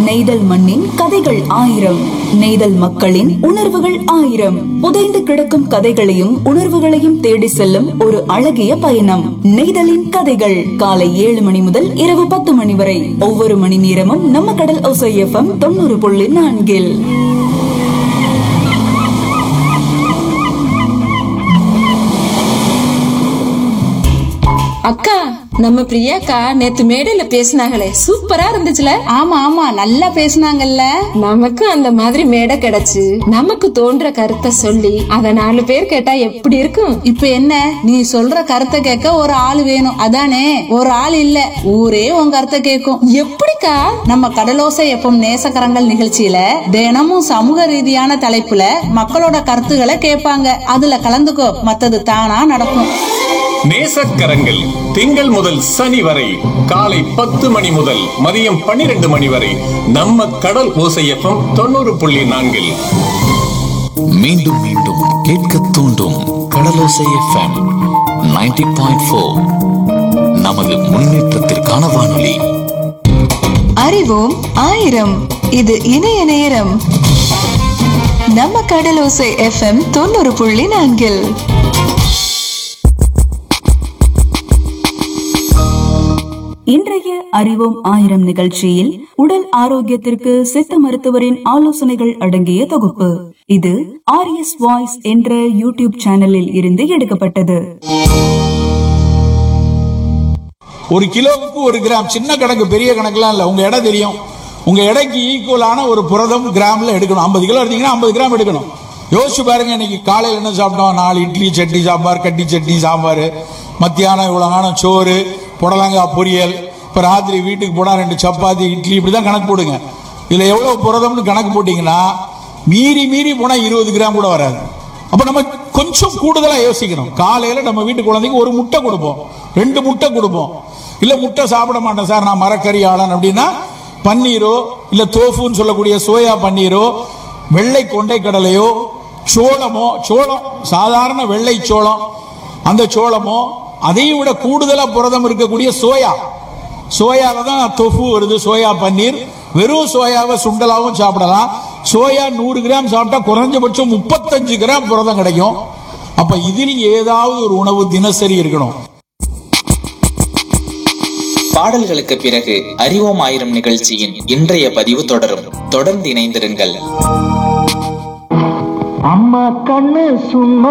நெய்தல் மண்ணின் கதைகள் ஆயிரம் நெய்தல் மக்களின் உணர்வுகள் ஆயிரம் புதைந்து கிடக்கும் கதைகளையும் உணர்வுகளையும் தேடி செல்லும் ஒரு அழகிய பயணம் நெய்தலின் கதைகள் காலை ஏழு மணி முதல் இரவு பத்து மணி வரை ஒவ்வொரு மணி நேரமும் நம்ம கடல் ஒசை எஃப்எம் தொண்ணூறு புள்ளி நான்கில் அக்கா நம்ம பிரியாக்கா நேத்து மேடையில பேசினாங்களே சூப்பரா இருந்துச்சுல ஆமா ஆமா நல்லா பேசுனாங்கல்ல நமக்கு அந்த மாதிரி மேடை கிடைச்சு நமக்கு தோன்ற கருத்தை சொல்லி அத நாலு பேர் கேட்டா எப்படி இருக்கும் இப்ப என்ன நீ சொல்ற கருத்தை கேட்க ஒரு ஆள் வேணும் அதானே ஒரு ஆள் இல்ல ஊரே உன் கருத்தை கேட்கும் எப்படிக்கா நம்ம கடலோசை எப்பம் நேசக்கரங்கள் நிகழ்ச்சியில தினமும் சமூக ரீதியான தலைப்புல மக்களோட கருத்துக்களை கேட்பாங்க அதுல கலந்துக்கோ மத்தது தானா நடக்கும் நேசக்கரங்கள் திங்கள் முதல் சனி வரை காலை பத்து மணி முதல் மதியம் பன்னிரண்டு மணி வரை நம்ம கடல் ஓசையப்பம் தொண்ணூறு புள்ளி நான்கில் மீண்டும் மீண்டும் கேட்க தூண்டும் கடலோசை எஃப்எம் 90.4 பாயிண்ட் நமது முன்னேற்றத்திற்கான வானொலி அறிவோம் ஆயிரம் இது இணைய நேரம் நம்ம கடலோசை எஃப்எம் தொண்ணூறு புள்ளி நான்கில் இன்றைய அறிவோம் ஆயிரம் நிகழ்ச்சியில் உடல் ஆரோக்கியத்திற்கு சித்த மருத்துவரின் ஆலோசனைகள் அடங்கிய தொகுப்பு இது ஆர்எஸ் வாய்ஸ் என்ற யூடியூப் சேனலில் இருந்து எடுக்கப்பட்டது ஒரு கிலோவுக்கு ஒரு கிராம் சின்ன கணக்கு பெரிய கணக்குலாம் இல்ல உங்க எடை தெரியும் உங்க எடைக்கு ஈக்குவலான ஒரு புரதம் கிராம்ல எடுக்கணும் 50 கிலோ எடுத்தீங்கன்னா 50 கிராம் எடுக்கணும் யோசிச்சு பாருங்க இன்னைக்கு காலையில என்ன சாப்பிட்டோம் நாலு இட்லி சட்னி சாம்பார் கட்டி சட்னி சாம்பார் மத்தியானம் இவ்வளவு நேரம் சோறு புடலங்காய் பொரியல் இப்ப ராத்திரி வீட்டுக்கு போனா ரெண்டு சப்பாத்தி இட்லி இப்படிதான் கணக்கு போடுங்க இதுல எவ்வளவு புரதம்னு கணக்கு போட்டீங்கன்னா மீறி மீறி போனா இருபது கிராம் கூட வராது அப்ப நம்ம கொஞ்சம் கூடுதலா யோசிக்கணும் காலையில நம்ம வீட்டு குழந்தைக்கு ஒரு முட்டை கொடுப்போம் ரெண்டு முட்டை கொடுப்போம் இல்ல முட்டை சாப்பிட மாட்டேன் சார் நான் மரக்கறி ஆளன் அப்படின்னா பன்னீரோ இல்ல தோஃபுன்னு சொல்லக்கூடிய சோயா பன்னீரோ வெள்ளை கொண்டை கடலையோ சோளமோ சோளம் சாதாரண வெள்ளை சோளம் அந்த சோளமோ அதையும் விட கூடுதலா புரதம் இருக்கக்கூடிய சோயா சோயால தான் தொஃபு வருது சோயா பன்னீர் வெறும் சோயாவை சுண்டலாவும் சாப்பிடலாம் சோயா நூறு கிராம் சாப்பிட்டா குறைஞ்சபட்சம் முப்பத்தஞ்சு கிராம் புரதம் கிடைக்கும் அப்ப இதில் ஏதாவது ஒரு உணவு தினசரி இருக்கணும் பாடல்களுக்கு பிறகு அறிவோம் ஆயிரம் நிகழ்ச்சியின் இன்றைய பதிவு தொடரும் தொடர்ந்து இணைந்திருங்கள் அம்மா கண்ணு சும்மா